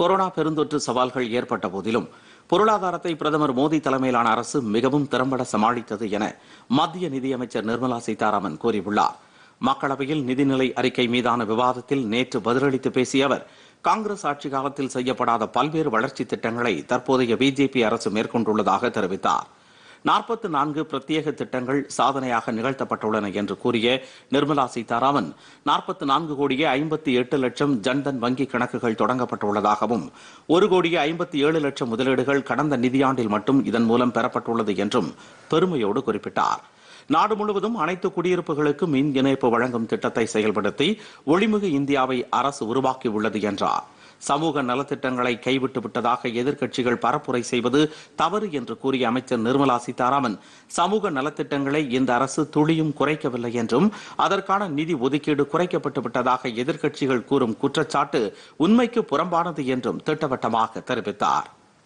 Corona பெருந்தொற்று சவால்கள் ஏற்பட்ட போதிலும் பொருளாதாரத்தை பிரதமர் மோடி தலைமையிலான அரசு மிகவும் திறம்பட சமாளித்தது என மத்திய நிதியமைச்சர் நிர்மலா சீதாராமன் கூறியுள்ளார் மக்களவையில் நிதிநிலை அறிக்கை மீதான விவாதத்தில் நேற்று பதிலளித்து பேசிய அவர் காங்கிரஸ் ஆட்சி காலத்தில் செய்யப்படாத பல்வேறு வளர்ச்சி திட்டங்களை தற்போதைய பிஜேபி அரசு மேற்கொண்டுள்ளதாக தெரிவித்தார் நாற்பத்தி நான்கு பிரத்யேக திட்டங்கள் சாதனையாக நிகழ்த்தப்பட்டுள்ளன என்று கூறிய நிர்மலா சீதாராமன் நாற்பத்தி நான்கு கோடியே ஐம்பத்தி எட்டு லட்சம் ஜன்தன் வங்கி கணக்குகள் தொடங்கப்பட்டுள்ளதாகவும் ஒரு கோடியே ஐம்பத்தி ஏழு லட்சம் முதலீடுகள் கடந்த நிதியாண்டில் மட்டும் இதன் மூலம் பெறப்பட்டுள்ளது என்றும் பெருமையோடு குறிப்பிட்டார் நாடு முழுவதும் அனைத்து குடியிருப்புகளுக்கு மின் இணைப்பு வழங்கும் திட்டத்தை செயல்படுத்தி ஒளிமிகு இந்தியாவை அரசு உருவாக்கியுள்ளது என்றார் சமூக நலத்திட்டங்களை கைவிட்டு விட்டதாக எதிர்க்கட்சிகள் பரப்புரை செய்வது தவறு என்று கூறிய அமைச்சர் நிர்மலா சீதாராமன் சமூக நலத்திட்டங்களை இந்த அரசு துளியும் குறைக்கவில்லை என்றும் அதற்கான நிதி ஒதுக்கீடு குறைக்கப்பட்டு விட்டதாக எதிர்க்கட்சிகள் கூறும் குற்றச்சாட்டு உண்மைக்கு புறம்பானது என்றும் திட்டவட்டமாக தெரிவித்தார்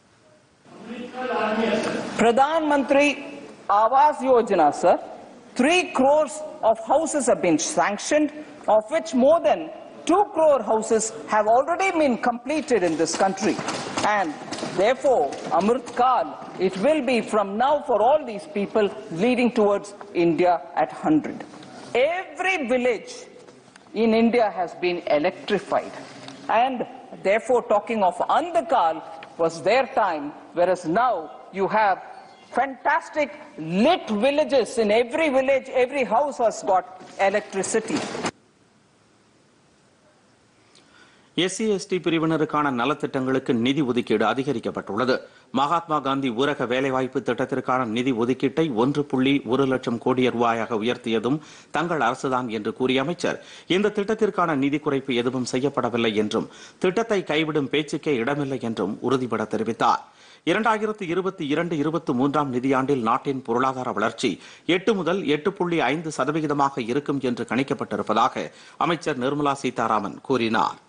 Pradhan Mantri Awas Yojana, sir, three crores of houses have been sanctioned, of which more than two crore houses have already been completed in this country. And therefore, Amrit Kal, it will be from now for all these people leading towards India at 100. Every village in India has been electrified. And therefore, talking of Andhakal was their time, whereas now you have fantastic lit villages in every village, every house has got electricity. SC ST பிரிவினருக்கான நலத்திட்டங்களுக்கு நிதி ஒதுக்கீடு அதிகரிக்கப்பட்டுள்ளது மகாத்மா காந்தி ஊரக வேலைவாய்ப்பு திட்டத்திற்கான நிதி ஒதுக்கீட்டை ஒன்று புள்ளி ஒரு லட்சம் கோடி ரூபாயாக உயர்த்தியதும் தங்கள் அரசுதான் என்று கூறிய அமைச்சர் இந்த திட்டத்திற்கான நிதி குறைப்பு எதுவும் செய்யப்படவில்லை என்றும் திட்டத்தை கைவிடும் பேச்சுக்கே இடமில்லை என்றும் உறுதிபட தெரிவித்தார் இரண்டாயிரத்து இருபத்தி இரண்டு இருபத்தி மூன்றாம் நிதியாண்டில் நாட்டின் பொருளாதார வளர்ச்சி எட்டு முதல் எட்டு புள்ளி ஐந்து சதவிகிதமாக இருக்கும் என்று கணிக்கப்பட்டிருப்பதாக அமைச்சர் நிர்மலா சீதாராமன் கூறினார்